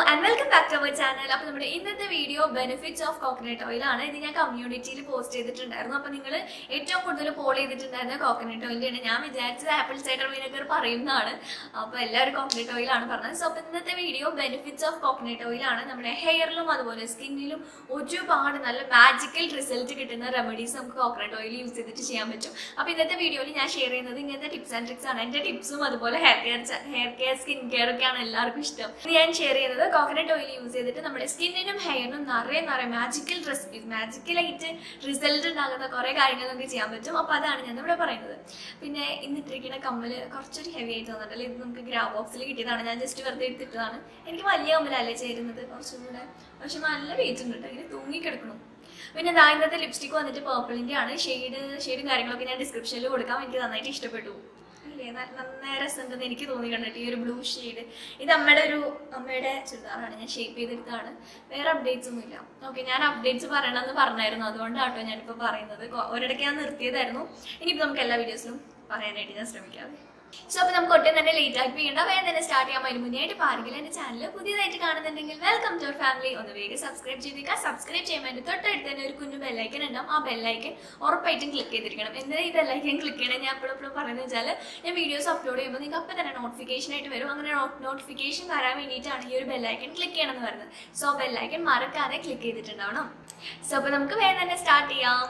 and welcome back to our channel അപ്പോൾ നമ്മുടെ ഇന്നത്തെ video benefits of coconut oil ആണ് ഇത് ഞാൻ കമ്മ്യൂണിറ്റിയിൽ പോസ്റ്റ് ചെയ്തിട്ടുണ്ടായിരുന്നു അപ്പോൾ നിങ്ങൾ ഏറ്റവും കൂടുതൽ ഫോളോ ചെയ്തിട്ടുണ്ടായിരുന്ന കോക്കനട്ട് ഓയിലാണ് ഞാൻ വിചാരിച്ചത് ആപ്പിൾ സൈഡർ വിനെഗർ പറയുന്നതാണ് അപ്പോൾ എല്ലാവരും കോക്കനട്ട് ഓയിലാണ് പറഞ്ഞത് സോ അപ്പോൾ ഇന്നത്തെ വീഡിയോ ബെനിഫിറ്റ്സ് ഓഫ് കോക്കനട്ട് ഓയിലാണ് നമ്മുടെ ഹെയറിലും അതുപോലെ സ്കിന്നിലും ഒരുപാട് നല്ല മാജിക്കൽ റിസൾട്ട് കിട്ടുന്ന റെമഡീസ് നമുക്ക് കോക്കനട്ട് ഓയിൽ യൂസ് ചെയ്തിട്ട് ചെയ്യാൻ പറ്റും അപ്പോൾ ഇന്നത്തെ വീഡിയോയിൽ ഞാൻ ഷെയർ ചെയ്യുന്നത് ഇങ്ങനത്തെ ടിപ്സ് ആൻഡ് ട്രിക്സ് ആണ് എൻ്റെ ടിപ്സും അതുപോലെ hair care hair care skin care ഒക്കെയാണ് എല്ലാവർക്കും ഇഷ്ടം ഇത് ഞാൻ ഷെയർ ചെയ്യുന്നത് കോക്കനട്ട് ഓയിൽ യൂസ് ചെയ്തിട്ട് നമ്മുടെ സ്കിന്നിനും ഹെയറിനും നിറയെ നിറയെ മാജിക്കൽ റെസിപ്പീസ് മാജിക്കലായിട്ട് റിസൾട്ട് ഉണ്ടാകുന്ന കുറേ കാര്യങ്ങൾ നമുക്ക് ചെയ്യാൻ പറ്റും അപ്പോൾ അതാണ് ഞാൻ ഇവിടെ പറയുന്നത് പിന്നെ ഇന്നിട്ടിരിക്കുന്ന കമ്മൽ കുറച്ചൊരു ഹെവി ആയിട്ട് തോന്നുന്നുണ്ടല്ലോ ഇത് നമുക്ക് ഗ്രാ ബോക്സിൽ കിട്ടിയതാണ് ഞാൻ ജസ്റ്റ് വെറുതെ എടുത്തിട്ടതാണ് എനിക്ക് വലിയ കമ്മലല്ലേ ചേരുന്നത് കുറച്ചും കൂടെ പക്ഷെ നല്ല വെയിറ്റ് ഉണ്ട് കേട്ടോ ഇങ്ങനെ തൂങ്ങിക്കിടക്കണം പിന്നെ ദാ ഇന്നത്തെ ലിപ്സ്റ്റിക് വന്നിട്ട് പേർപ്പിളിൻ്റെ ആണ് ഷെയ്ഡ് ഷെയ്ഡും കാര്യങ്ങളൊക്കെ ഞാൻ ഡിസ്ക്രിപ്ഷനിൽ കൊടുക്കാം എനിക്ക് നന്നായിട്ട് ഇഷ്ടപ്പെട്ടു അല്ലേ ന- നന്നായി രസമുണ്ടെന്ന് എനിക്ക് തോന്നി കണ്ടിട്ട് ഈ ഒരു ബ്ലൂ ഷെയ്ഡ് ഇത് അമ്മയുടെ ഒരു അമ്മയുടെ ചുരിദാറാണ് ഞാൻ ഷേപ്പ് ചെയ്തെടുത്താണ് വേറെ അപ്ഡേറ്റ്സ് ഒന്നുമില്ല ഓക്കെ ഞാൻ അപ്ഡേറ്റ്സ് പറയണമെന്ന് പറഞ്ഞായിരുന്നു അതുകൊണ്ടാട്ടോ ഞാനിപ്പോൾ പറയുന്നത് കൊ- ഒരിടയ്ക്ക് ഞാൻ നിർത്തിയതായിരുന്നു ഇനിയിപ്പോൾ നമുക്ക് എല്ലാ വീഡിയോസിലും പറയാനായിട്ട് ഞാൻ ശ്രമിക്കാം സോ അപ്പോൾ നമുക്ക് ഒട്ടും തന്നെ ലേറ്റ് ആക്കി ചെയ്യേണ്ട വേഗം തന്നെ സ്റ്റാർട്ട് ചെയ്യാൻ അതിന് മുന്നേയായിട്ട് പാരെങ്കിലും എൻ്റെ ചാനൽ പുതിയതായിട്ട് കാണുന്നുണ്ടെങ്കിൽ വെൽക്കം ടു അവർ ഫാമിലി ഒന്ന് വേഗം സബ്സ്ക്രൈബ് ചെയ്തേക്കുക സബ്സ്ക്രൈബ് ചെയ്യുമ്പോൾ എൻ്റെ തൊട്ടടുത്ത് തന്നെ ഒരു കുഞ്ഞു ബെല്ലൈക്കൻ ഉണ്ടാവും ആ ബെല്ലൈക്കൻ ഉറപ്പായിട്ടും ക്ലിക്ക് ചെയ്തിരിക്കണം എന്തിനാ ഈ ബെല്ലൈക്കൻ ക്ലിക്ക് ചെയ്യണം ഞാൻ എപ്പോഴും എപ്പോഴും പറയുന്നത് വെച്ചാൽ ഞാൻ വീഡിയോസ് അപ്ലോഡ് ചെയ്യുമ്പോൾ നിങ്ങൾക്ക് അപ്പം തന്നെ നോട്ടിഫിക്കേഷൻ ആയിട്ട് വരും അങ്ങനെ നോട്ടിഫിക്കേഷൻ വരാൻ വേണ്ടിയിട്ടാണ് ഈ ഒരു ബെല്ലൈക്കൻ ക്ലിക്ക് ചെയ്യണം എന്ന് പറയുന്നത് സോ ബെല്ലൈക്കൻ മറക്കാതെ ക്ലിക്ക് ചെയ്തിട്ടുണ്ടാവണം സോ അപ്പോൾ നമുക്ക് വേഗം തന്നെ സ്റ്റാർട്ട് ചെയ്യാം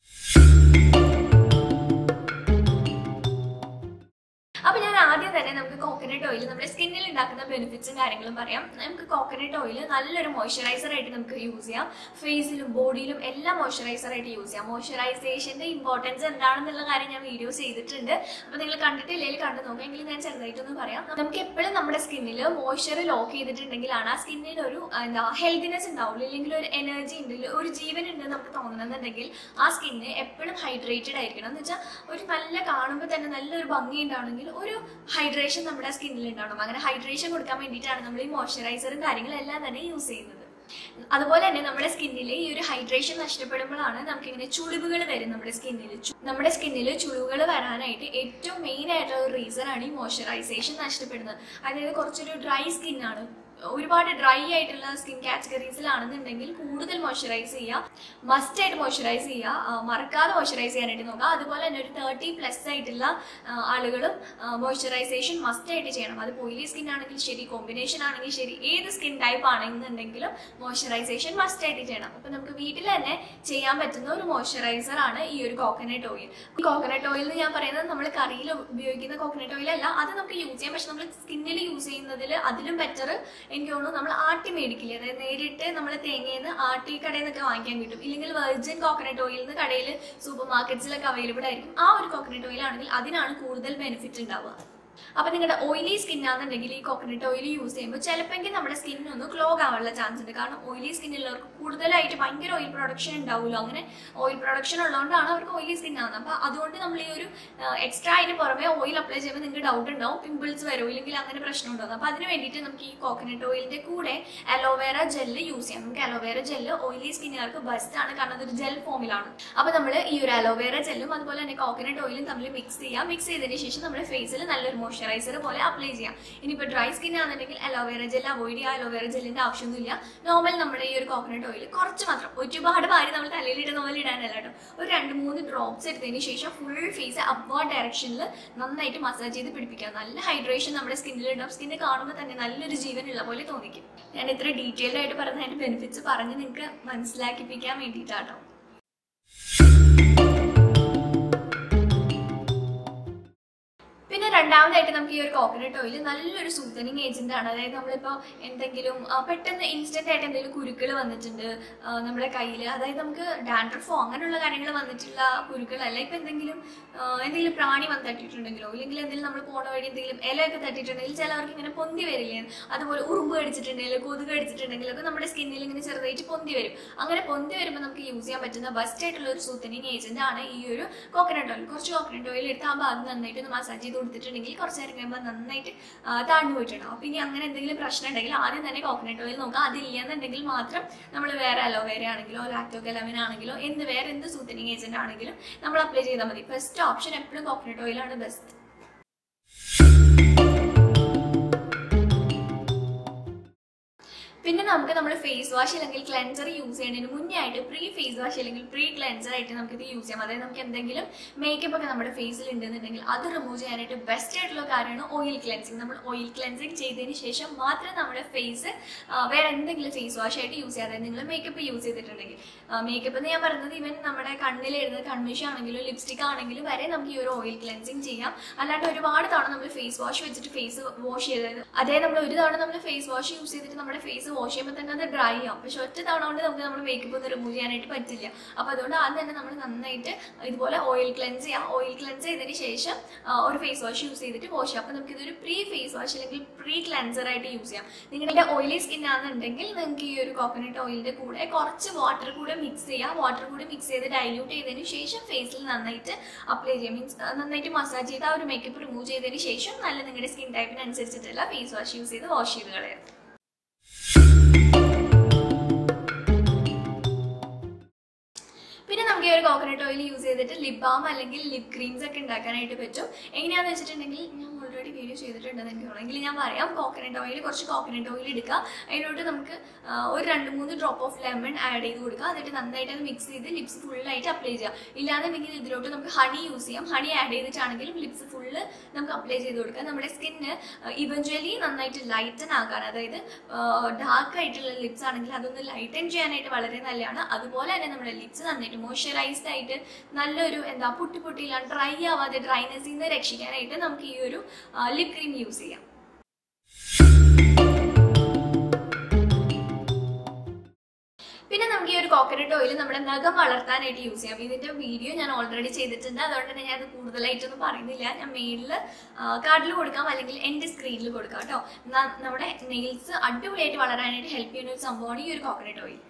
അപ്പൊ ഞാൻ ആദ്യം തന്നെ നമുക്ക് കോക്കനട്ട് ഓയിൽ നമ്മുടെ സ്കിന്നിൽ ഉണ്ടാക്കുന്ന ബെനിഫിറ്റ്സും കാര്യങ്ങളും പറയാം നമുക്ക് കോക്കനട്ട് ഓയിൽ നല്ലൊരു മോയ്സ്ചറൈസർ ആയിട്ട് നമുക്ക് യൂസ് ചെയ്യാം ഫേസിലും ബോഡിയിലും എല്ലാം മോയ്സ്ചറൈസർ ആയിട്ട് യൂസ് ചെയ്യാം മോയ്സ്ചറൈസേഷന്റെ ഇമ്പോർട്ടൻസ് എന്താണെന്നുള്ള കാര്യം ഞാൻ വീഡിയോ ചെയ്തിട്ടുണ്ട് അപ്പൊ നിങ്ങൾ കണ്ടിട്ടില്ലെങ്കിൽ കണ്ടു നോക്കാം എങ്കിലും ഞാൻ ചെറുതായിട്ടൊന്ന് പറയാം നമുക്ക് എപ്പോഴും നമ്മുടെ സ്കിന്നിൽ മോയ്സ്ചർ ലോക്ക് ചെയ്തിട്ടുണ്ടെങ്കിലാണ് ആ സ്കിന്നിൽ ഒരു ആ, എന്താ ഹെൽത്തിനെസ് ഉണ്ടാവുള്ളൂ ഇല്ലെങ്കിൽ ഒരു എനർജി ഉണ്ട് ഒരു ജീവൻ ഉണ്ട് നമുക്ക് തോന്നണമെന്നുണ്ടെങ്കിൽ ആ സ്കിന്ന് എപ്പോഴും ഹൈഡ്രേറ്റഡ് ആയിരിക്കണം എന്ന് വെച്ചാൽ ഒരു നല്ല കാണുമ്പോൾ തന്നെ നല്ലൊരു ഭംഗി ഉണ്ടാവണമെങ്കിൽ ഒരു ഹൈഡ്രേഷൻ നമ്മുടെ സ്കിന്നിൽ ഉണ്ടാവണം അങ്ങനെ ഹൈഡ്രേഷൻ കൊടുക്കാൻ വേണ്ടിയിട്ടാണ് നമ്മൾ ഈ മോയ്സ്ചറൈസറും കാര്യങ്ങളെല്ലാം തന്നെ യൂസ് ചെയ്യുന്നത് അതുപോലെ തന്നെ നമ്മുടെ സ്കിന്നിൽ ഈ ഒരു ഹൈഡ്രേഷൻ നഷ്ടപ്പെടുമ്പോഴാണ് നമുക്ക് ഇങ്ങനെ ചുളിവുകൾ വരും നമ്മുടെ സ്കിന്നിൽ നമ്മുടെ സ്കിന്നിൽ ചുളിവുകൾ വരാനായിട്ട് ഏറ്റവും മെയിൻ ആയിട്ടുള്ള ഒരു റീസൺ ആണ് ഈ മോയ്സ്ചറൈസേഷൻ നഷ്ടപ്പെടുന്നത് അതായത് കുറച്ചൊരു ഡ്രൈ സ്കിന്നാണ് ഒരുപാട് ഡ്രൈ ആയിട്ടുള്ള സ്കിൻ കാറ്റഗറീസിലാണെന്നുണ്ടെങ്കിൽ കൂടുതൽ മോയ്സ്ചറൈസ് ചെയ്യുക മസ്റ്റ് ആയിട്ട് മോയ്സ്ചറൈസ് ചെയ്യുക ആ, മറക്കാതെ മോയ്സ്ചറൈസ് ചെയ്യാനായിട്ട് നോക്കുക അതുപോലെ തന്നെ ഒരു തേർട്ടി പ്ലസ് ആയിട്ടുള്ള ആ, ആളുകളും മോയ്സ്ചറൈസേഷൻ മസ്റ്റ് ആയിട്ട് ചെയ്യണം അത് ഓയിലി സ്കിൻ ആണെങ്കിൽ ശരി കോമ്പിനേഷൻ ആണെങ്കിൽ ശരി ഏത് സ്കിൻ ടൈപ്പ് ആണെന്നുണ്ടെങ്കിലും മോയ്സ്ചറൈസേഷൻ മസ്റ്റ് ആയിട്ട് ചെയ്യണം അപ്പൊ നമുക്ക് വീട്ടിൽ തന്നെ ചെയ്യാൻ പറ്റുന്ന ഒരു മോയ്സ്ചറൈസർ ആണ് ഈ ഒരു കോക്കനട്ട് ഓയിൽ ഈ കോക്കനട്ട് ഓയിൽ എന്ന് ഞാൻ പറയുന്നത് നമ്മൾ കറിയിൽ ഉപയോഗിക്കുന്ന കോക്കനട്ട് ഓയിൽ അല്ല അത് നമുക്ക് യൂസ് ചെയ്യാം പക്ഷെ നമ്മൾ സ്കിന്നിൽ യൂസ് ചെയ്യുന്നതിൽ അതിലും ബെറ്റർ എനിക്ക് തോന്നുന്നു നമ്മൾ ആട്ടി മേടിക്കില്ലേ അതായത് നേരിട്ട് നമ്മൾ തേങ്ങയിൽ നിന്ന് ആട്ടി കടയിൽ നിന്നൊക്കെ വാങ്ങിക്കാൻ കിട്ടും ഇല്ലെങ്കിൽ വെർജിൻ കോക്കനട്ട് ഓയിൽ നിന്ന് കടയിൽ സൂപ്പർ മാർക്കറ്റ്സിലൊക്കെ അവൈലബിൾ ആയിരിക്കും ആ ഒരു കോക്കനട്ട് ഓയിൽ ആണെങ്കിൽ അതിനാണ് കൂടുതൽ ബെനിഫിറ്റ് ഉണ്ടാവുക അപ്പൊ നിങ്ങളുടെ ഓയിലി സ്കിൻ ആണെന്നുണ്ടെങ്കിൽ ഈ കോക്കനട്ട് ഓയിൽ യൂസ് ചെയ്യുമ്പോൾ ചിലപ്പോൾ നമ്മുടെ സ്കിന്നൊന്ന് ക്ലോഗ് ആവാനുള്ള ചാൻസ് ഉണ്ട് കാരണം ഓയിലി സ്കിന്നുള്ളവർക്ക് കൂടുതലായിട്ട് ഭയങ്കര ഓയിൽ പ്രൊഡക്ഷൻ ഉണ്ടാവുമല്ലോ അങ്ങനെ ഓയിൽ പ്രൊഡക്ഷൻ ഉള്ളതുകൊണ്ടാണ് അവർക്ക് ഓയിലി സ്കിൻ ആവുന്നത് അപ്പൊ അതുകൊണ്ട് നമ്മൾ ഈ ഒരു എക്സ്ട്രാ അതിന് പുറമെ ഓയിൽ അപ്ലൈ ചെയ്യുമ്പോൾ നിങ്ങൾക്ക് ഡൗട്ട് ഉണ്ടാവും പിമ്പിൾസ് വരും ഇല്ലെങ്കിൽ അങ്ങനെ പ്രശ്നം ഉണ്ടാവും അപ്പൊ അതിന് വേണ്ടിയിട്ട് നമുക്ക് ഈ കോക്കനട്ട് ഓയിലിന്റെ കൂടെ അലോവേറ ജെല്ല് യൂസ് ചെയ്യാം നമുക്ക് അലോവേറ ജെല്ല് ഓയിലി സ്കിന്നുകാർക്ക് ബെസ്റ്റ് ആണ് കാരണം അതൊരു ജെൽ ഫോമിലാണ് അപ്പൊ നമ്മൾ ഈ ഒരു അലോവേറ ജെല്ലും അതുപോലെ തന്നെ കോക്കനട്ട് ഓയിലും തമ്മിൽ മിക്സ് ചെയ്യാം മിക്സ് ചെയ്തതിന് ശേഷം നമ്മുടെ ഫേസിൽ നല്ലൊരു മോയ്സ്ചറൈസർ പോലെ അപ്ലൈ ചെയ്യാം ഇനിയിപ്പോൾ ഡ്രൈ സ്കിൻ ആണെന്നുണ്ടെങ്കിൽ അലോവേറ ജെൽ അവോയ്ഡ് ചെയ്യുക അലോവേറ ജെല്ലിന്റെ ആവശ്യമൊന്നുമില്ല നോർമൽ നമ്മുടെ ഈ ഒരു കോക്കനട്ട് ഓയിൽ കുറച്ച് മാത്രം ഒരുപാട് പാരി നമ്മൾ തലയിലിടുന്ന പോലെ ഇടാനല്ല കേട്ടോ ഒരു രണ്ട് മൂന്ന് ഡ്രോപ്സ് എടുത്തതിന് ശേഷം ഫുൾ ഫേസ് അപ്വാർഡ് ഡയറക്ഷനിൽ നന്നായിട്ട് മസാജ് ചെയ്ത് പിടിപ്പിക്കുക നല്ല ഹൈഡ്രേഷൻ നമ്മുടെ സ്കിന്നിൽ ഉണ്ടാവും സ്കിന്ന് കാണുമ്പോൾ തന്നെ നല്ലൊരു ജീവനുള്ള പോലെ തോന്നിക്കും ഞാൻ ഇത്ര ഡീറ്റെയിൽഡ് ആയിട്ട് പറഞ്ഞ അതിന്റെ ബെനിഫിറ്റ്സ് പറഞ്ഞ് നിങ്ങൾക്ക് മനസ്സിലാക്കിപ്പിക്കാൻ വേണ്ടിയിട്ടാട്ടോ പിന്നെ രണ്ടാമതായിട്ട് നമുക്ക് ഈ ഒരു കോക്കനട്ട് ഓയിൽ നല്ലൊരു സൂത്തനിങ് ഏജന്റ് ആണ് അതായത് നമ്മളിപ്പോൾ എന്തെങ്കിലും ആ, പെട്ടെന്ന് ഇൻസ്റ്റന്റ് ആയിട്ട് എന്തെങ്കിലും കുരുക്കൾ വന്നിട്ടുണ്ട് ആ, നമ്മുടെ കയ്യിൽ അതായത് നമുക്ക് ഡാൻഡ്രഫോ അങ്ങനെയുള്ള കാര്യങ്ങൾ വന്നിട്ടുള്ള കുരുക്കളല്ല ഇപ്പം എന്തെങ്കിലും ആ, എന്തെങ്കിലും പ്രാണി വന്ന് തട്ടിയിട്ടുണ്ടെങ്കിലോ ഇല്ലെങ്കിൽ എന്തെങ്കിലും നമ്മൾ പോണ വഴി എന്തെങ്കിലും ഇലയൊക്കെ തട്ടിയിട്ടുണ്ടെങ്കിൽ ചിലവർക്ക് ഇങ്ങനെ പൊന്തി വരില്ലേ അതുപോലെ ഉറുമ്പ് കടിച്ചിട്ടുണ്ടെങ്കിൽ കൊതുക് കടിച്ചിട്ടുണ്ടെങ്കിൽ ഒക്കെ നമ്മുടെ സ്കിന്നിൽ ഇങ്ങനെ ചെറുതായിട്ട് പൊന്തി വരും അങ്ങനെ പൊന്തി വരുമ്പോൾ നമുക്ക് യൂസ് ചെയ്യാൻ പറ്റുന്ന ബെസ്റ്റ് ആയിട്ടുള്ള ഒരു സൂത്തനിങ് ഏജന്റ് ആണ് ഈ ഒരു കോക്കനട്ട് ഓയിൽ കുറച്ച് കോക്കനട്ട് ഓയിൽ എടുത്ത് ആ ഭാഗം നന്നായിട്ട് ഒന്ന് മസാജ് ചെയ്ത് കൊടുത്തിട്ടുണ്ടെങ്കിൽ കുറച്ച് നേരം കഴിയുമ്പോൾ നന്നായിട്ട് ആ, താഴ്ന്നു പോയിട്ടുണ്ടാവും അപ്പോൾ ഇനി അങ്ങനെ എന്തെങ്കിലും പ്രശ്നം ഉണ്ടെങ്കിൽ ആദ്യം തന്നെ കോക്കനട്ട് ഓയിൽ നോക്കുക അതില്ലെന്നുണ്ടെങ്കിൽ മാത്രം നമ്മൾ വേറെ അലോവേര ആണെങ്കിലോ ലാക്ടോ കലാമിൻ ആണെങ്കിലോ എന്ത് വേറെ എന്ത് സൂത്തനിങ് ഏജന്റ് ആണെങ്കിലും നമ്മൾ അപ്ലൈ ചെയ്താൽ മതി ബെസ്റ്റ് ഓപ്ഷൻ എപ്പോഴും കോക്കനട്ട് ഓയിലാണ് ബെസ്റ്റ് പിന്നെ നമുക്ക് നമ്മൾ ഫേസ് വാഷ് അല്ലെങ്കിൽ ക്ലെൻസർ യൂസ് ചെയ്യുന്നതിന് മുന്നേ ആയിട്ട് പ്രീ ഫേസ് വാഷ് അല്ലെങ്കിൽ പ്രീ ക്ലെൻസർ ആയിട്ട് നമുക്ക് ഇത് യൂസ് ചെയ്യാം അതായത് നമുക്ക് എന്തെങ്കിലും മേക്കപ്പ് ഒക്കെ നമ്മുടെ ഫേസിൽ ഉണ്ടെന്നുണ്ടെങ്കിൽ അത് റിമൂവ് ചെയ്യാനായിട്ട് ബെസ്റ്റ് ആയിട്ടുള്ള കാര്യമാണ് ഓയിൽ ക്ലെൻസിങ് നമ്മൾ ഓയിൽ ക്ലെൻസിങ് ചെയ്തതിന് ശേഷം മാത്രം നമ്മുടെ ഫേസ് വേറെ എന്തെങ്കിലും ഫേസ് വാഷ് ആയിട്ട് യൂസ് ചെയ്യാതെ നിങ്ങൾ മേക്കപ്പ് യൂസ് ചെയ്തിട്ടുണ്ടെങ്കിൽ മേക്കപ്പ് എന്ന് ഞാൻ പറയുന്നത് ഇവൻ നമ്മുടെ കണ്ണിൽ എഴുതുന്ന കൺമിഷ ആണെങ്കിലും ലിപ്സ്റ്റിക് ആണെങ്കിലും വരെ നമുക്ക് ഈ ഒരു ഓയിൽ ക്ലെൻസിങ് ചെയ്യാം അല്ലാണ്ട് ഒരുപാട് തവണ നമ്മൾ ഫേസ് വാഷ് വെച്ചിട്ട് ഫേസ് വാഷ് ചെയ്തത് അതേ നമ്മൾ ഒരു തവണ നമ്മൾ ഫേസ് വാഷ് യൂസ് ചെയ്തിട്ട് നമ്മുടെ ഫേസ് വാഷ് ചെയ്യുമ്പോൾ തന്നെ അത് ഡ്രൈ ആവും പക്ഷെ ഒറ്റ തവണ കൊണ്ട് നമുക്ക് നമ്മുടെ മേക്കപ്പ് ഒന്ന് റിമൂവ് ചെയ്യാനായിട്ട് പറ്റില്ല അപ്പോൾ അതുകൊണ്ട് ആദ്യം തന്നെ നമ്മൾ നന്നായിട്ട് ഇതുപോലെ ഓയിൽ ക്ലെൻസ് ചെയ്യാം ഓയിൽ ക്ലെൻസ് ചെയ്തതിന് ശേഷം ആ, ഒരു ഫേസ് വാഷ് യൂസ് ചെയ്തിട്ട് വാഷ് ചെയ്യാം അപ്പോൾ നമുക്ക് ഇതൊരു പ്രീ ഫേസ് വാഷ് അല്ലെങ്കിൽ പ്രീ ക്ലെൻസർ ആയിട്ട് യൂസ് ചെയ്യാം നിങ്ങളുടെ ഓയിലി സ്കിൻ ആണെന്നുണ്ടെങ്കിൽ നിങ്ങൾക്ക് ഈ ഒരു കോക്കനട്ട് ഓയിലിന്റെ കൂടെ കുറച്ച് വാട്ടർ കൂടെ മിക്സ് ചെയ്യാം വാട്ടർ കൂടെ മിക്സ് ചെയ്ത് ഡൈല്യൂട്ട് ചെയ്തതിന് ശേഷം ഫേസിൽ നന്നായിട്ട് അപ്ലൈ ചെയ്യാം മീൻസ് നന്നായിട്ട് മസാജ് ചെയ്ത് ആ ഒരു മേക്കപ്പ് റിമൂവ് ചെയ്തതിന് ശേഷം നല്ല നിങ്ങളുടെ സ്കിൻ ടൈപ്പിനനുസരിച്ചിട്ടുള്ള ഫേസ് വാഷ് യൂസ് ചെയ്ത് വാഷ് ചെയ്ത് കളയാം പിന്നെ നമുക്ക് ഈ ഒരു കോക്കനട്ട് ഓയിൽ യൂസ് ചെയ്തിട്ട് ലിപ് ബാം അല്ലെങ്കിൽ ലിപ് ക്രീംസ് ഒക്കെ ഉണ്ടാക്കാനായിട്ട് പറ്റും എങ്ങനെയാണെന്ന് വെച്ചിട്ടുണ്ടെങ്കിൽ ഞാൻ ഓൾറെഡി വീഡിയോ ചെയ്തിട്ടുണ്ടെന്ന് എനിക്ക് തോന്നുന്നു എങ്കിൽ ഞാൻ പറയാം കോക്കനട്ട് ഓയിൽ കുറച്ച് കോക്കനട്ട് ഓയിൽ എടുക്കുക അതിനോട്ട് നമുക്ക് ആ, ഒരു രണ്ട് മൂന്ന് ഡ്രോപ്പ് ഓഫ് ലെമൺ ആഡ് ചെയ്ത് കൊടുക്കുക എന്നിട്ട് നന്നായിട്ട് അത് മിക്സ് ചെയ്ത് ലിപ്സ് ഫുള്ളായിട്ട് അപ്ലൈ ചെയ്യുക ഇല്ലാന്നുണ്ടെങ്കിൽ ഇതിലോട്ട് നമുക്ക് ഹണി യൂസ് ചെയ്യാം ഹണി ആഡ് ചെയ്തിട്ടാണെങ്കിലും ലിപ്സ് ഫുള്ള് നമുക്ക് അപ്ലൈ ചെയ്ത് കൊടുക്കാം നമ്മുടെ സ്കിന്ന് ഇവഞ്ച്വലി നന്നായിട്ട് ലൈറ്റൻ ആക്കാൻ അതായത് ഡാർക്ക് ആയിട്ടുള്ള ലിപ്സ് ആണെങ്കിൽ അതൊന്ന് ലൈറ്റൻ ചെയ്യാനായിട്ട് വളരെ നല്ലതാണ് അതുപോലെ തന്നെ നമ്മുടെ ലിപ്സ് നന്നായിട്ട് മോയ്സ്ചറൈസ്ഡ് ആയിട്ട് നല്ലൊരു എന്താ പൊട്ടി പൊട്ടിയില്ല ഡ്രൈ ആവാതെ ഡ്രൈനെസ്സിൽ നിന്ന് രക്ഷിക്കാനായിട്ട് നമുക്ക് ഈ ഒരു ലിപ് ക്രീം യൂസ് ചെയ്യാം പിന്നെ നമുക്ക് ഈ ഒരു കോക്കനട്ട് ഓയിൽ നമ്മുടെ നഖം വളർത്താനായിട്ട് യൂസ് ചെയ്യാം ഇതിന്റെ വീഡിയോ ഞാൻ ഓൾറെഡി ചെയ്തിട്ടുണ്ട് അതുകൊണ്ട് തന്നെ ഞാൻ അത് കൂടുതലായിട്ടൊന്നും പറയുന്നില്ല ഞാൻ മെയിലിൽ കാർഡിൽ കൊടുക്കാം അല്ലെങ്കിൽ എൻ്റെ സ്ക്രീനിൽ കൊടുക്കാം കേട്ടോ ന- നമ്മുടെ നെയിൽസ് അടിപൊളിയായിട്ട് വളരാനായിട്ട് ഹെൽപ്പ് ചെയ്യുന്ന ഒരു സംഭവമാണ് ഈ ഒരു കോക്കനട്ട് ഓയിൽ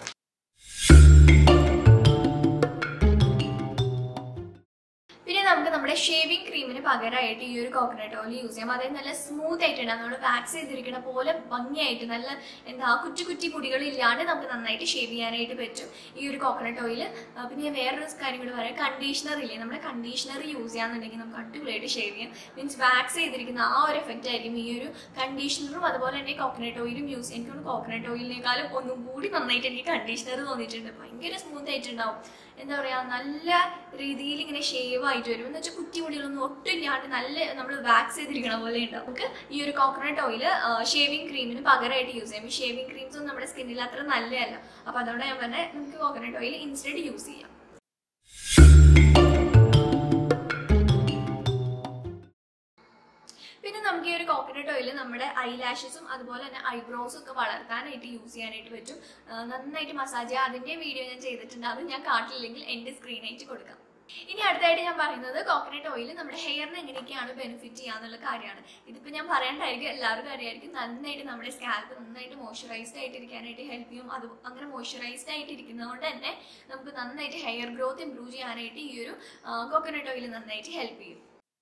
പിന്നെ നമുക്ക് നമ്മുടെ ഷേവിംഗ് ക്രീമിന് പകരമായിട്ട് ഈ ഒരു കോക്കനട്ട് ഓയിൽ യൂസ് ചെയ്യാം അതായത് നല്ല സ്മൂത്ത് ആയിട്ടുണ്ട് നമ്മൾ വാക്സ് ചെയ്തിരിക്കുന്ന പോലെ ഭംഗിയായിട്ട് നല്ല എന്താ കുറ്റി കുറ്റി മുടികൾ ഇല്ലാണ്ട് നമുക്ക് നന്നായിട്ട് ഷേവ് ചെയ്യാനായിട്ട് പറ്റും ഈ ഒരു കോക്കനട്ട് ഓയിൽ പിന്നെ ഞാൻ വേറൊരു കാര്യം കൂടി പറയാം കണ്ടീഷണർ ഇല്ലേ നമ്മുടെ കണ്ടീഷണർ യൂസ് ചെയ്യാന്നുണ്ടെങ്കിൽ നമുക്ക് അടിപൊളിയായിട്ട് ഷേവ് ചെയ്യാം മീൻസ് വാക്സ് ചെയ്തിരിക്കുന്ന ആ ഒരു എഫക്റ്റ് ആയിരിക്കും ഈ ഒരു കണ്ടീഷണറും അതുപോലെ തന്നെ കോക്കനട്ട് ഓയിലും യൂസ് ചെയ്യാം എനിക്ക് കോക്കനട്ട് ഓയിലിനേക്കാളും ഒന്നും കൂടി നന്നായിട്ട് എനിക്ക് കണ്ടീഷണർ തോന്നിയിട്ടുണ്ട് ഭയങ്കര സ്മൂത്ത് ആയിട്ടുണ്ടാവും എന്താ പറയാ നല്ല രീതിയിൽ ഇങ്ങനെ ഷേവ് ആയിട്ട് വരും എന്ന് വെച്ചാൽ കുറ്റിമുടികളൊന്നും ഒട്ടും ഇല്ലാണ്ട് നല്ല നമ്മൾ വാക്സ് ചെയ്തിരിക്കണ പോലെ ഉണ്ടാവും നമുക്ക് ഈ ഒരു കോക്കനട്ട് ഓയിൽ ഷേവിംഗ് ക്രീമിന് പകരമായിട്ട് യൂസ് ചെയ്യാം ഈ ഷേവിംഗ് ക്രീംസ് ഒന്നും നമ്മുടെ സ്കിന്നിൽ അത്ര നല്ലതല്ല അപ്പൊ അതുകൊണ്ട് ഞാൻ പറഞ്ഞത് നമുക്ക് കോക്കനട്ട് ഓയിൽ ഇൻസ്റ്റഡ് യൂസ് ചെയ്യാം പിന്നെ നമുക്ക് ഈ ഒരു കോക്കനട്ട് ഓയിൽ നമ്മുടെ ഐലാഷസും അതുപോലെ തന്നെ ഐബ്രോസും ഒക്കെ വളർത്താനായിട്ട് യൂസ് ചെയ്യാനായിട്ട് പറ്റും ആ, നന്നായിട്ട് മസാജ് ചെയ്യുക അതിന്റെ വീഡിയോ ഞാൻ ചെയ്തിട്ടുണ്ട് അത് ഞാൻ കാട്ടില്ലെങ്കിൽ എൻ്റെ സ്ക്രീനായിട്ട് കൊടുക്കാം ഇനി അടുത്തായിട്ട് ഞാൻ പറയുന്നത് കോക്കനട്ട് ഓയിൽ നമ്മുടെ ഹെയറിന് എങ്ങനെയൊക്കെയാണ് ബെനിഫിറ്റ് ചെയ്യാന്നുള്ള കാര്യമാണ് ഇതിപ്പോൾ ഞാൻ പറയണ്ടായിരിക്കും എല്ലാവർക്കും അറിയായിരിക്കും നന്നായിട്ട് നമ്മുടെ സ്കാൽപ്പ് നന്നായിട്ട് മോയ്സ്ചറൈസ്ഡ് ആയിട്ട് ഇരിക്കാനായിട്ട് ഹെൽപ്പ് ചെയ്യും അത് അങ്ങനെ മോയ്സ്ചറൈസ്ഡ് ആയിട്ട് ഇരിക്കുന്നതുകൊണ്ട് തന്നെ നമുക്ക് നന്നായിട്ട് ഹെയർ ഗ്രോത്ത് ഇംപ്രൂവ് ചെയ്യാനായിട്ട് ഈ ഒരു കോക്കനട്ട് ഓയിൽ നന്നായിട്ട് ഹെൽപ്പ് ചെയ്യും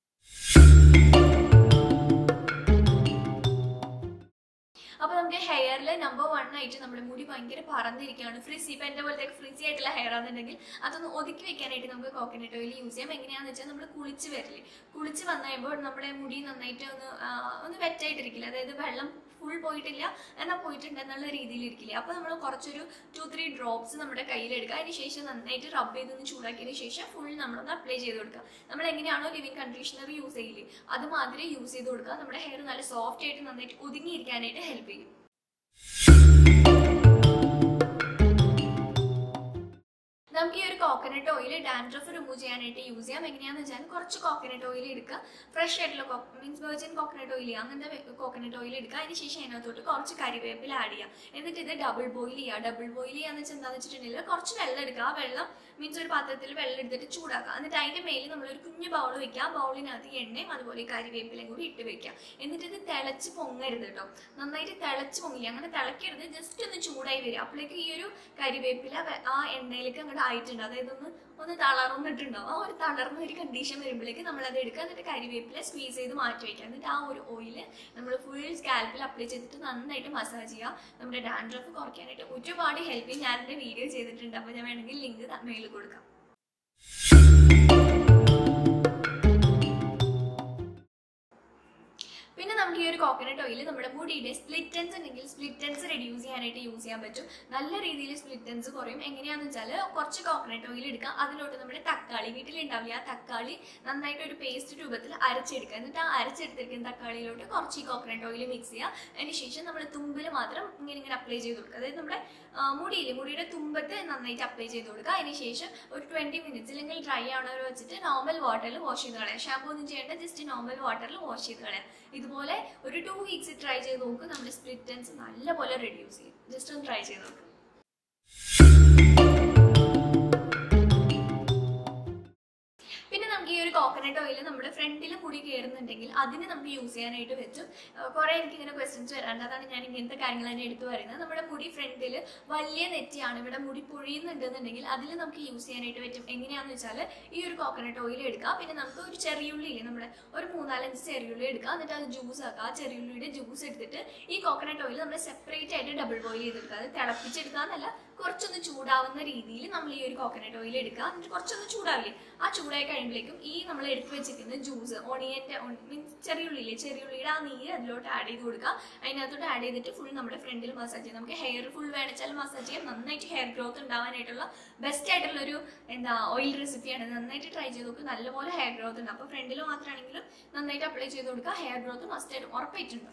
അപ്പൊ നമുക്ക് ഹെയറിൽ നമ്പർ വൺ ആയിട്ട് നമ്മുടെ മുടി ഭയങ്കര പറന്നിരിക്കുകയാണ് ഫ്രിസി ഇപ്പൊ എന്റെ പോലത്തെ ഫ്രിസി ആയിട്ടുള്ള ഹെയർ ആണെന്നുണ്ടെങ്കിൽ അതൊന്ന് ഒതുക്കി വെക്കാനായിട്ട് നമുക്ക് കോക്കനട്ട് ഓയിൽ യൂസ് ചെയ്യാം എങ്ങനെയാണെന്ന് വെച്ചാൽ നമ്മൾ കുളിച്ച് വരില്ലേ കുളിച്ച് വന്നു കഴിയുമ്പോൾ നമ്മുടെ മുടി നന്നായിട്ട് ഒന്ന് ആ, ഒന്ന് വെറ്റായിട്ടിരിക്കില്ല അതായത് വെള്ളം ഫുൾ പോയിട്ടില്ല എന്നാൽ പോയിട്ടുണ്ട് എന്നുള്ള രീതിയിൽ ഇരിക്കില്ല അപ്പോൾ നമ്മൾ കുറച്ചൊരു ടു ത്രീ ഡ്രോപ്സ് നമ്മുടെ കയ്യിലെടുക്കുക അതിന് ശേഷം നന്നായിട്ട് റബ്ബ് ചെയ്തൊന്ന് ചൂടാക്കിയതിന് ശേഷം ഫുൾ നമ്മളൊന്ന് അപ്ലൈ ചെയ്ത് കൊടുക്കുക നമ്മൾ എങ്ങനെയാണോ ലിവിങ് കണ്ടീഷണർ യൂസ് ചെയ്യില്ലേ അതുമാതിരി യൂസ് ചെയ്ത് കൊടുക്കുക നമ്മുടെ ഹെയർ നല്ല സോഫ്റ്റ് ആയിട്ട് നന്നായിട്ട് ഒതുങ്ങിയിരിക്കാനായിട്ട് ഹെൽപ്പ് ചെയ്യും നമുക്ക് ഈ ഒരു കോക്കനട്ട് ഓയിൽ ഡാൻഡ്രഫ് റിമൂവ് ചെയ്യാനായിട്ട് യൂസ് ചെയ്യാം എങ്ങനെയാന്ന് വെച്ചാൽ കുറച്ച് കോക്കനട്ട് ഓയിൽ എടുക്കുക ഫ്രഷ് ആയിട്ടുള്ള മീൻസ് വെർജിൻ കോക്കനട്ട് ഓയിൽ അങ്ങനത്തെ കോക്കനട്ട് ഓയിൽ എടുക്കുക അതിന് ശേഷം അതിനകത്തോട്ട് കുറച്ച് കരിവേപ്പില ആഡ് ചെയ്യാം എന്നിട്ട് ഇത് ഡബിൾ ബോയിൽ ചെയ്യുക ഡബിൾ ബോയിൽ ചെയ്യാന്ന് വെച്ചാൽ എന്താണെന്ന് വെച്ചിട്ടുണ്ടെങ്കിൽ കുറച്ച് വെള്ളം എടുക്കുക ആ വെള്ളം മീൻസ് ഒരു പാത്രത്തിൽ വെള്ളം എടുത്തിട്ട് ചൂടാക്കുക എന്നിട്ട് അതിന്റെ മേലിൽ നമ്മളൊരു കുഞ്ഞു ബൗൾ വെക്കുക ആ ബൗളിനകത്ത് ഈ എണ്ണയും അതുപോലെ ഈ കരിവേപ്പിലയും കൂടി ഇട്ട് വെക്കുക എന്നിട്ട് ഇത് തിളച്ച് പൊങ്ങരുത് കേട്ടോ നന്നായിട്ട് തിളച്ച് പൊങ്ങില്ല അങ്ങനെ തിളക്കരുത് ജസ്റ്റ് ഒന്ന് ചൂടായി വരിക അപ്പോഴേക്ക് ഈ ഒരു കരിവേപ്പില വെ- ആ എണ്ണയിലേക്ക് അങ്ങോട്ട് ആയിട്ടുണ്ട് അതായത് ഒന്ന് ഒന്ന് തളർന്നിട്ടുണ്ടാവും ആ ഒരു തളർന്ന ഒരു കണ്ടീഷൻ വരുമ്പോഴേക്ക് നമ്മൾ അത് എടുക്കുക എന്നിട്ട് കരിവേപ്പില സ്ക്വീസ് ചെയ്ത് മാറ്റി വയ്ക്കുക എന്നിട്ട് ആ ഒരു ഓയിൽ നമ്മൾ ഫുൾ സ്കാൽപ്പിൽ അപ്ലൈ ചെയ്തിട്ട് നന്നായിട്ട് മസാജ് ചെയ്യുക നമ്മുടെ ഡാൻഡ്രഫ് കുറയ്ക്കാനായിട്ട് ഒരുപാട് ഹെൽപ്പ് ചെയ്യും ഞാൻ എൻ്റെ വീഡിയോ ചെയ്തിട്ടുണ്ട് അപ്പോൾ ഞാൻ വേണമെങ്കിൽ ലിങ്ക് മെയിൽ കൊടുക്കാം പിന്നെ നമുക്ക് ഈ ഒരു കോക്കനട്ട് ഓയിൽ നമ്മുടെ മുടിയുടെ സ്പ്ലിറ്റൻസ് ഉണ്ടെങ്കിൽ സ്പ്ലിറ്റൻസ് റെഡ്യൂസ് ചെയ്യാനായിട്ട് യൂസ് ചെയ്യാൻ പറ്റും നല്ല രീതിയിൽ സ്പ്ലിറ്റൻസ് കുറയും എങ്ങനെയാണെന്ന് വെച്ചാൽ കുറച്ച് കോക്കനട്ട് ഓയിൽ എടുക്കുക അതിലോട്ട് നമ്മുടെ തക്കാളി വീട്ടിലുണ്ടാവില്ല ആ തക്കാളി നന്നായിട്ട് ഒരു പേസ്റ്റ് രൂപത്തിൽ അരച്ചെടുക്കുക എന്നിട്ട് ആ അരച്ചെടുത്തിരിക്കുന്ന തക്കാളിയിലോട്ട് കുറച്ച് ഈ കോക്കനട്ട് ഓയിൽ മിക്സ് ചെയ്യുക അതിന് ശേഷം നമ്മൾ തുമ്പിൽ മാത്രം ഇങ്ങനെ ഇങ്ങനെ അപ്ലൈ ചെയ്ത് കൊടുക്കുക അതായത് നമ്മുടെ മുടിയിൽ മുടിയുടെ തുമ്പത്ത് നന്നായിട്ട് അപ്ലൈ ചെയ്ത് കൊടുക്കുക അതിന് ശേഷം ഒരു ട്വൻറ്റി മിനിറ്റ്സ് അല്ലെങ്കിൽ ഡ്രൈ ആവണവർ വെച്ചിട്ട് നോർമൽ വാട്ടറിൽ വാഷ് ചെയ്ത് കളയാം ഷാമ്പൂ ഒന്നും ചെയ്യേണ്ട ജസ്റ്റ് നോർമൽ വാട്ടറിൽ വാഷ് ചെയ്ത് കളയാം ഇതുപോലെ ഒരു ടു വീക്സ് ട്രൈ ചെയ്ത് നോക്കുക നമ്മുടെ സ്പ്ലിറ്റൻസ് നല്ലപോലെ റെഡ്യൂസ് ചെയ്യും ജസ്റ്റ് ഒന്ന് ട്രൈ ചെയ്ത് നോക്കുക പിന്നെ നമുക്ക് ഈ ഒരു കോക്കനട്ട് ഓയിൽ നമ്മുടെ ഫ്രണ്ടിൽ മുടി കയറുന്നുണ്ടെങ്കിൽ അതിന് നമുക്ക് യൂസ് ചെയ്യാനായിട്ട് പറ്റും കുറെ എനിക്ക് ഇങ്ങനെ ക്വസ്റ്റ്യൻസ് വരാറുണ്ട് അതാണ് ഞാൻ ഇങ്ങനത്തെ കാര്യങ്ങൾ തന്നെ എടുത്തു പറയുന്നത് നമ്മുടെ മുടി ഫ്രണ്ടിൽ വലിയ നെറ്റിയാണ് ഇവിടെ മുടി പൊഴിയുന്നുണ്ടെന്നുണ്ടെങ്കിൽ അതിൽ നമുക്ക് യൂസ് ചെയ്യാനായിട്ട് പറ്റും എങ്ങനെയാണെന്ന് വെച്ചാൽ ഈ ഒരു കോക്കനട്ട് ഓയിൽ എടുക്കുക പിന്നെ നമുക്ക് ഒരു ചെറിയുള്ളി ഇല്ലേ നമ്മുടെ ഒരു മൂന്നാലഞ്ച് ചെറിയുള്ളി എടുക്കുക എന്നിട്ട് അത് ജ്യൂസ് ആക്കുക ആ ചെറിയുള്ളിയുടെ ജ്യൂസ് എടുത്തിട്ട് ഈ കോക്കനട്ട് ഓയിൽ നമ്മൾ സെപ്പറേറ്റ് ആയിട്ട് ഡബിൾ ബോയിൽ ചെയ്തെടുക്കുക അത് തിളപ്പിച്ചെടുക്കുക എന്നല്ല കുറച്ചൊന്ന് ചൂടാവുന്ന രീതിയിൽ നമ്മൾ ഈ ഒരു കോക്കനട്ട് ഓയിൽ എടുക്കുക എന്നിട്ട് കുറച്ചൊന്ന് ചൂടാവില്ലേ ആ ചൂടായി കഴിയുമ്പോഴേക്കും ഈ നമ്മൾ എടുത്തു വെച്ചിരിക്കുന്ന ജ്യൂസ് ഓണിയൻ്റെ മീൻസ് ചെറിയുള്ളിയില്ലേ ചെറിയുള്ളിയുടെ ആ നീര് അതിലോട്ട് ആഡ് ചെയ്ത് കൊടുക്കുക അതിനകത്തോട്ട് ആഡ് ചെയ്തിട്ട് ഫുൾ നമ്മുടെ ഫ്രണ്ടിൽ മസാജ് ചെയ്യാം നമുക്ക് ഹെയർ ഫുൾ വേണിച്ചാൽ മസാജ് ചെയ്യാം നന്നായിട്ട് ഹെയർ ഗ്രോത്ത് ഉണ്ടാവാനായിട്ടുള്ള ബെസ്റ്റ് ആയിട്ടുള്ള ഒരു എന്താ ഓയിൽ റെസിപ്പിയാണ് നന്നായിട്ട് ട്രൈ ചെയ്ത് നോക്കുക നല്ലപോലെ ഹെയർ ഗ്രോത്ത് ഉണ്ട് അപ്പോൾ ഫ്രണ്ടിൽ മാത്രമാണെങ്കിലും നന്നായിട്ട് അപ്ലൈ ചെയ്ത് കൊടുക്കുക ഹെയർ ഗ്രോത്ത് മസ്റ്റായിട്ട് ഉറപ്പായിട്ടുണ്ട്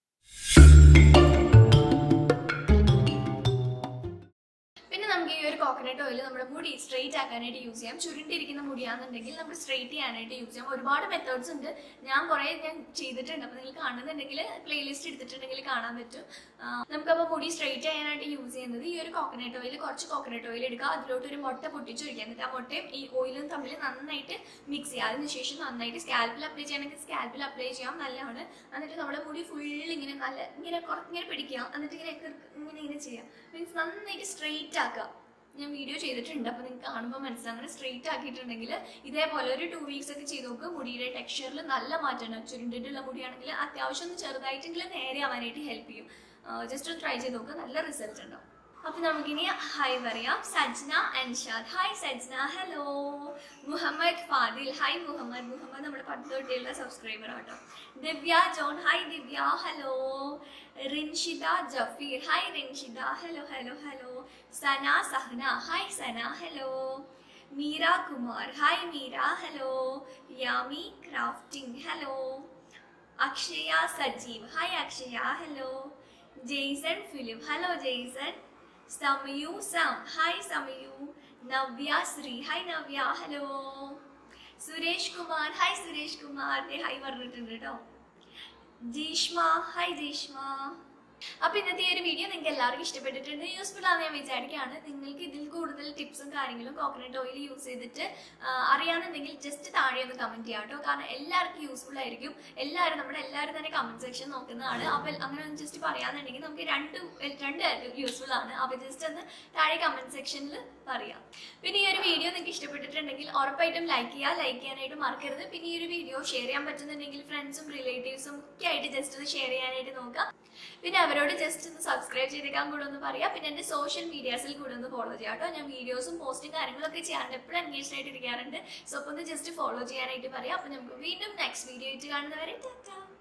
പിന്നെ നമുക്ക് ഈ ഒരു കോക്കനട്ട് ഓയിൽ നമ്മുടെ മുടി സ്ട്രെയിറ്റ് ആക്കാനായിട്ട് യൂസ് ചെയ്യാം ചുരുണ്ടിരിക്കുന്ന മുടിയാണെന്നുണ്ടെങ്കിൽ നമുക്ക് സ്ട്രെയിറ്റ് ചെയ്യാനായിട്ട് യൂസ് ചെയ്യാം ഒരുപാട് മെത്തേഡ്സ് ഉണ്ട് ഞാൻ കുറേ ഞാൻ ചെയ്തിട്ടുണ്ട് അപ്പോൾ നിങ്ങൾ കാണുന്നുണ്ടെങ്കിൽ പ്ലേലിസ്റ്റ് എടുത്തിട്ടുണ്ടെങ്കിൽ കാണാൻ പറ്റും ആ, നമുക്കപ്പോൾ മുടി സ്ട്രെയിറ്റ് ചെയ്യാനായിട്ട് യൂസ് ചെയ്യുന്നത് ഈ ഒരു കോക്കനട്ട് ഓയിൽ കുറച്ച് കോക്കനട്ട് ഓയിൽ എടുക്കുക അതിലോട്ട് ഒരു മുട്ട പൊട്ടിച്ചൊഴിക്കുക എന്നിട്ട് ആ മുട്ടയും ഈ ഓയിലും തമ്മിൽ നന്നായിട്ട് മിക്സ് ചെയ്യുക അതിനുശേഷം നന്നായിട്ട് സ്കാൽപ്പിൽ അപ്ലൈ ചെയ്യണമെങ്കിൽ സ്കാൽപ്പിൽ അപ്ലൈ ചെയ്യാം നല്ലതാണ് എന്നിട്ട് നമ്മുടെ മുടി ഫുൾ ഇങ്ങനെ നല്ല ഇങ്ങനെ കുറ- ഇങ്ങനെ പിടിക്കുക എന്നിട്ട് ഇങ്ങനെ കിർക്ക് ഇങ്ങനെ ഇങ്ങനെ ചെയ്യാം മീൻസ് നന്നായിട്ട് സ്ട്രെയിറ്റ് ആക്കുക ഞാൻ വീഡിയോ ചെയ്തിട്ടുണ്ട് അപ്പോൾ നിങ്ങൾക്ക് കാണുമ്പോൾ മനസ്സിലാവും അങ്ങനെ സ്ട്രെയിറ്റ് ആക്കിയിട്ടുണ്ടെങ്കിൽ ഇതേപോലെ ഒരു ടു വീക്സ് ഒക്കെ ചെയ്ത് നോക്കുക മുടിയുടെ ടെക്സ്ചറിൽ നല്ല മാറ്റം ഉണ്ടാവും ചുരുണ്ടിട്ടുള്ള മുടിയാണെങ്കിൽ അത്യാവശ്യം ഒന്ന് ചെറുതായിട്ടെങ്കിലും നേരെ ആവാനായിട്ട് ഹെൽപ്പ് ചെയ്യും ജസ്റ്റ് ഒന്ന് ട്രൈ ചെയ്ത് നോക്കുക നല്ല റിസൾട്ട് ഉണ്ടാവും അപ്പൊ നമുക്കിനി ഹായ് പറയാം Sajna Anshad hi Sajna hello Muhammad Fadil hi Muhammad Muhammad നമ്മുടെ പത്ത് തൊട്ടിയുള്ള സബ്സ്ക്രൈബർ ആട്ടോ Divya John hi Divya hello Rinshitha Jafeer hi Rinshitha hello hello hello Sana Sahana hi Sana hello Meera Kumar hi Meera hello Yami crafting hello Akshaya Sajeev hi Akshaya hello Jason Philip hello Jason Samayu സം hi Samayu Navya Sree hi Navya hello Suresh Kumar hi Suresh Kumar ദേ ഹായ് പറഞ്ഞിട്ടുണ്ട് കേട്ടോ ജീഷ്മ ഹായ് ജീഷ്മ അപ്പൊ ഇന്നത്തെ ഈ ഒരു വീഡിയോ നിങ്ങൾക്ക് എല്ലാവർക്കും ഇഷ്ടപ്പെട്ടിട്ടുണ്ട് യൂസ്ഫുൾ ആണെന്ന് ഞാൻ വിചാരിക്കുകയാണ് നിങ്ങൾക്ക് ഇതിൽ കൂടുതൽ ടിപ്സും കാര്യങ്ങളും കോക്കനട്ട് ഓയിൽ യൂസ് ചെയ്തിട്ട് ആ, അറിയാന്നുണ്ടെങ്കിൽ ജസ്റ്റ് താഴെ ഒന്ന് കമന്റ് ചെയ്യാം കേട്ടോ കാരണം എല്ലാവർക്കും യൂസ്ഫുൾ ആയിരിക്കും എല്ലാവരും നമ്മുടെ എല്ലാവരും തന്നെ കമന്റ് സെക്ഷൻ നോക്കുന്നതാണ് അപ്പൊ അങ്ങനെ ഒന്ന് ജസ്റ്റ് പറയാന്നുണ്ടെങ്കിൽ നമുക്ക് രണ്ട് രണ്ട് യൂസ്ഫുൾ ആണ് അപ്പൊ ജസ്റ്റ് ഒന്ന് താഴെ കമന്റ് സെക്ഷനിൽ പറയാം പിന്നെ ഈ ഒരു വീഡിയോ നിങ്ങൾക്ക് ഇഷ്ടപ്പെട്ടിട്ടുണ്ടെങ്കിൽ ഉറപ്പായിട്ടും ലൈക്ക് ചെയ്യുക ലൈക്ക് ചെയ്യാനായിട്ട് മറക്കരുത് പിന്നെ ഈ ഒരു വീഡിയോ ഷെയർ ചെയ്യാൻ പറ്റുന്നുണ്ടെങ്കിൽ ഫ്രണ്ട്സും റിലേറ്റീവ്സും ഒക്കെ ആയിട്ട് ജസ്റ്റ് ഒന്ന് ഷെയർ ചെയ്യാനായിട്ട് നോക്കുക പിന്നെ അവരോട് ജസ്റ്റ് ഒന്ന് സബ്സ്ക്രൈബ് ചെയ്തേക്കാൻ കൂടെ ഒന്ന് പറയാം പിന്നെ എൻ്റെ സോഷ്യൽ മീഡിയാസിൽ കൂടെ ഒന്ന് ഫോളോ ചെയ്യാം കേട്ടോ ഞാൻ വീഡിയോസും പോസ്റ്റും കാര്യങ്ങളൊക്കെ ചെയ്യാറുണ്ട് എപ്പോഴും എൻഗേജ് ആയിട്ട് ഇരിക്കാറുണ്ട് സോ അപ്പോൾ ഒന്ന് ജസ്റ്റ് ഫോളോ ചെയ്യാനായിട്ട് പറയാം അപ്പോൾ നമുക്ക് വീണ്ടും നെക്സ്റ്റ് വീഡിയോ ആയിട്ട് കാണുന്നവരെ ടാറ്റാ